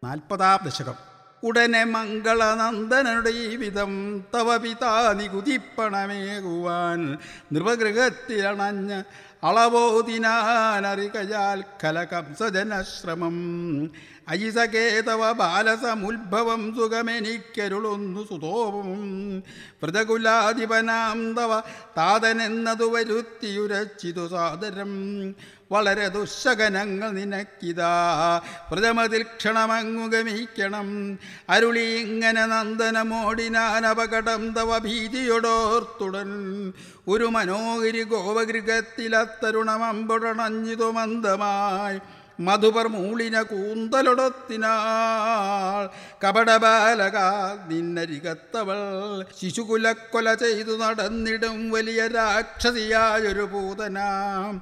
നാൽപ്പതാം ദശകം ഉടനെ മംഗളനന്ദനുടെ ഈ വിധം തവ പിതാ നികുതിപ്പണമേകുവാൻ നൃപഗൃഹത്തിലണഞ്ഞ് അളവോതിനാനറികയാൽ കലകംസജനശ്രമം അയിസകേതവ ബാലസമുത്ഭവം സുഖമെനിക്കരുളൊന്നു സുതോപം വ്രതകുലാധിപനാം തവ താതനെന്നതു വരുത്തിയുരച്ചിതു സാദരം വളരെ ദുശകനങ്ങൾ നിനക്കിതാ വ്രതമതിൽ ക്ഷണമങ്ങു ഗമിക്കണം അരുളി ഇങ്ങനെ നന്ദനമോടിനാൻ അപകടം തവ ഭീതിയൊടോർത്തുടൻ ഒരു മനോഹരി ഗോപഗൃഹത്തിലത്തരുണമമ്പുടണഞ്ഞിതു മന്ദമായി മധുപർ മൂളിന കൂന്തലൊടത്തിനാൾ കപടബാലക നിന്നരികത്തവൾ ശിശുകുലക്കൊല ചെയ്തു നടന്നിടും വലിയ രാക്ഷസിയായൊരു പൂതനാം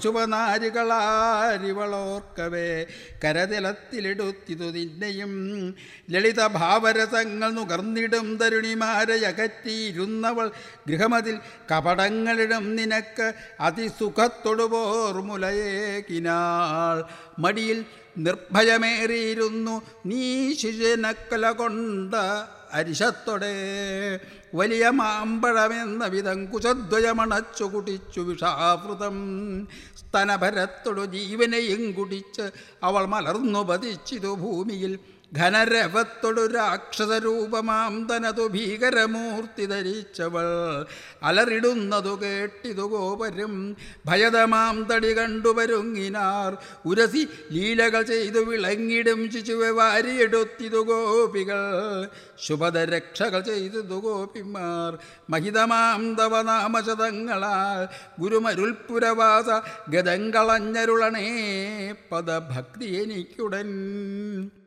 പശുപനാരികളാരിവളോർക്കവേ കരതലത്തിലെടുത്തിതു നിന്നെയും ലളിത ഭാവരസങ്ങൾ നുകർന്നിടും തരുണിമാരെ അകറ്റിയിരുന്നവൾ ഗൃഹമതിൽ കപടങ്ങളിടും നിനക്ക് അതിസുഖത്തൊടുപോർ മുലയേകിനാൾ മടിയിൽ നിർഭയമേറിയിരുന്നു നീ ശിശുനക്കല കൊണ്ട് അരിശത്തോടെ വലിയ മാമ്പഴമെന്ന വിധം കുശദ്വയമണച്ചു കുടിച്ചു വിഷാവൃതം സ്തനഭരത്തോടു ജീവനെയും കുടിച്ച് അവൾ മലർന്നു പതിച്ചിതു ഭൂമിയിൽ ഘനരവത്തോടു രാക്ഷസരൂപമാം തനതു ഭീകരമൂർത്തി ധരിച്ചവൾ അലറിടുന്നതു കേട്ടിതു ഗോപരും ഭയതമാം തടി കണ്ടുവരുങ്ങിനാർ ഉരസി ലീലകൾ ചെയ്തു വിളങ്ങിടും ശിശുവെ വാരിയെടുത്തിതു ഗോപികൾ ശുഭദരക്ഷകൾ ചെയ്തതു ഗോപിമാർ മഹിതമാം തവ നാമശതങ്ങളാൽ ഗുരുമരുൽപുരവാസ ഗതങ്ങളഞ്ഞരുളണേ പദഭക്തി എനിക്കുടൻ